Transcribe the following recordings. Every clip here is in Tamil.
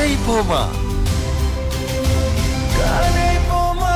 கதை போமா கதை போமா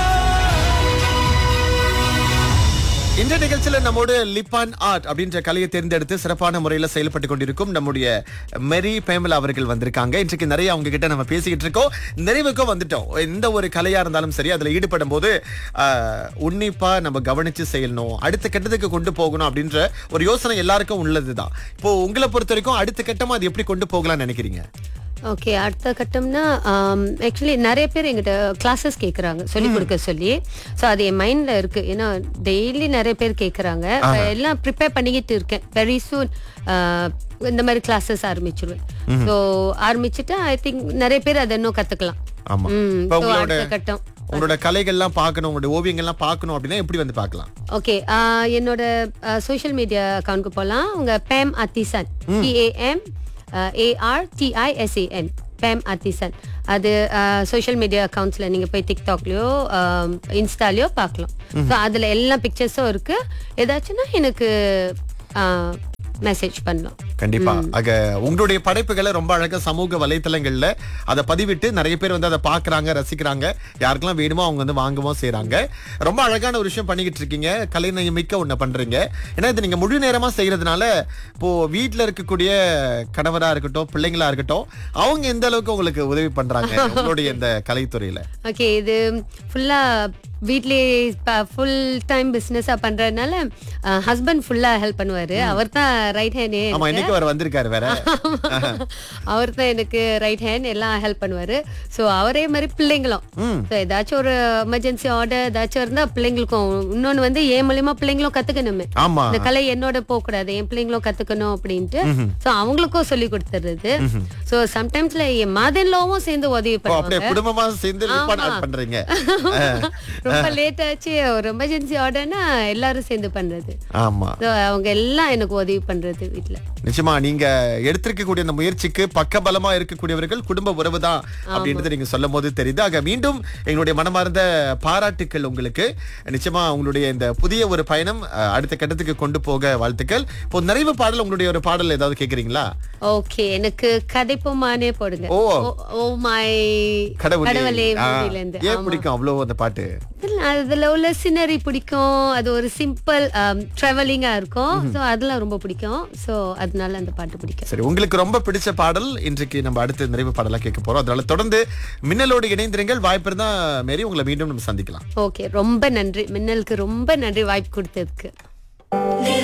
இந்த நிகழ்ச்சியில நம்மோடு லிப்பான் ஆர்ட் அப்படின்ற கலையை தேர்ந்தெடுத்து சிறப்பான முறையில செயல்பட்டு கொண்டிருக்கும் நம்முடைய மெரி பேமலா அவர்கள் வந்திருக்காங்க இன்றைக்கு நிறைய அவங்க கிட்ட நம்ம பேசிக்கிட்டு இருக்கோம் நிறைவுக்கும் வந்துட்டோம் எந்த ஒரு கலையா இருந்தாலும் சரி அதுல ஈடுபடும் போது ஆஹ், உன்னிப்பா நம்ம கவனிச்சு செய்யணும் அடுத்த கட்டத்துக்கு கொண்டு போகணும் அப்படின்ற ஒரு யோசனை எல்லாருக்கும் உள்ளதுதான் இப்போ உங்களை பொறுத்த வரைக்கும் அடுத்த கட்டமா அது எப்படி கொண்டு போகலாம்னு நினைக்கிறீங்க ஓகே அடுத்த கட்டம்னா ஆக்சுவலி நிறைய பேர் எங்கிட்ட கிளாஸஸ் கேட்குறாங்க சொல்லி கொடுக்க சொல்லி ஸோ அது என் மைண்டில் இருக்கு ஏன்னா டெய்லி நிறைய பேர் கேட்குறாங்க எல்லாம் ப்ரிப்பேர் பண்ணிக்கிட்டு இருக்கேன் வெரி சூன் இந்த மாதிரி கிளாஸஸ் ஆரம்பிச்சிருவேன் ஸோ ஆரம்பிச்சுட்டு ஐ திங்க் நிறைய பேர் அதை இன்னும் கற்றுக்கலாம் ஆமா ம் இப்ப so உங்களோட அடுத்த கட்டம் உங்களோட கலைகள்லாம் பார்க்கணும் உங்களுடைய ஓவியங்கள்லாம் பார்க்கணும் அப்படின்னா எப்படி வந்து பார்க்கலாம் ஓகே என்னோட சோஷியல் மீடியா அக்கௌண்ட்க்கு போகலாம் உங்க பேம் அத்திசன் பிஏஎம் ஏஆர் டிஐஎஸ்ஏஎன் பேம் அத்திசன் அது சோஷியல் மீடியா அக்கௌண்ட்ஸ்ல நீங்க போய் டிக்டாக்லயோ இன்ஸ்டாலயோ பார்க்கலாம் ஸோ அதுல எல்லா பிக்சர்ஸும் இருக்கு ஏதாச்சும்னா எனக்கு மெசேஜ் பண்ணலாம் கண்டிப்பா ஆக உங்களுடைய படைப்புகளை ரொம்ப அழகா சமூக வலைத்தளங்கள்ல அதை பதிவிட்டு நிறைய பேர் வந்து அதை பாக்குறாங்க ரசிக்கிறாங்க யாருக்கெல்லாம் வேணுமோ அவங்க வந்து வாங்கவும் செய்றாங்க ரொம்ப அழகான ஒரு விஷயம் பண்ணிக்கிட்டு இருக்கீங்க கலைநயம் மிக்க ஒண்ணு பண்றீங்க ஏன்னா இது நீங்க முழு நேரமா செய்யறதுனால இப்போ வீட்ல இருக்கக்கூடிய கணவரா இருக்கட்டும் பிள்ளைங்களா இருக்கட்டும் அவங்க எந்த அளவுக்கு உங்களுக்கு உதவி பண்றாங்க உங்களுடைய இந்த கலைத்துறையில ஓகே இது ஃபுல்லா வீட்லயே ஃபுல் டைம் பிஸ்னஸா பண்றதுனால ஹஸ்பண்ட் ஃபுல்லா ஹெல்ப் பண்ணுவாரு அவர் தான் ரைட் ஹேண்டே ஆமா இன்னைக்கு அவர் வந்திருக்காரு வேற அவர் தான் எனக்கு ரைட் ஹேண்ட் எல்லாம் ஹெல்ப் பண்ணுவாரு ஸோ அவரே மாதிரி பிள்ளைங்களும் ஸோ ஏதாச்சும் ஒரு எமர்ஜென்சி ஆர்டர் ஏதாச்சும் இருந்தா பிள்ளைங்களுக்கும் இன்னொன்னு வந்து என் மூலியமா பிள்ளைங்களும் கத்துக்கணுமே ஆமா இந்த கலை என்னோட போக கூடாது என் பிள்ளைங்களும் கத்துக்கணும் அப்படின்ட்டு ஸோ அவங்களுக்கும் சொல்லி கொடுத்துறது ஸோ சம்டைம்ஸ்ல என் மதன்லவும் சேர்ந்து உதவி ஓ, அப்படியே பண்ணுவாங்க குடும்பமா சேர்ந்து லிப்பான் ஆர்ட் பண்றீங்க ரொம்ப லேட் ஆச்சு ஒரு எமர்ஜென்சி ஆர்டர்னா எல்லாரும் சேர்ந்து பண்றது ஆமா So, அவங்க எல்லாம் எனக்கு உதவி பண்றது வீட்ல நிச்சயமா நீங்க எடுத்திருக்கக்கூடிய அந்த முயற்சிக்கு பக்கபலமா இருக்கக்கூடியவர்கள் குடும்ப உறவு தான் அப்படின்றது நீங்க சொல்லும் போது தெரியுது ஆக மீண்டும் எங்களுடைய மனமார்ந்த பாராட்டுக்கள் உங்களுக்கு நிச்சயமா உங்களுடைய இந்த புதிய ஒரு பயணம் அஹ், அடுத்த கட்டத்துக்கு கொண்டு போக வாழ்த்துக்கள் இப்போ நிறைவு பாடல் உங்களுடைய ஒரு பாடல் ஏதாவது கேக்குறீங்களா ஓகே எனக்கு கதைப்போமானே போடுங்க ஓ. ஓ மை கடவுளே கடவுளே ஆ, movie ல இருந்து ஏன் பிடிக்கும் அவ்வளவு அந்த பாட்டு இதுல- அதுல உள்ள சினரி பிடிக்கும் அது ஒரு சிம்பிள் ட்ராவலிங்கா இருக்கும் ஸோ அதெல்லாம் ரொம்ப பிடிக்கும் ஸோ அதனால அந்த பாட்டு பிடிக்கும் சரி உங்களுக்கு ரொம்ப பிடிச்ச பாடல் இன்றைக்கு நம்ம அடுத்த நிறைவு பாடலா கேட்க போறோம் அதனால தொடர்ந்து மின்னலோடு இணைந்திருங்கள் வாய்ப்பு இருந்தா மேரி உங்களை மீண்டும் நம்ம சந்திக்கலாம் ஓகே ரொம்ப நன்றி மின்னலுக்கு ரொம்ப நன்றி வாய்ப்பு கொடுத்ததுக்கு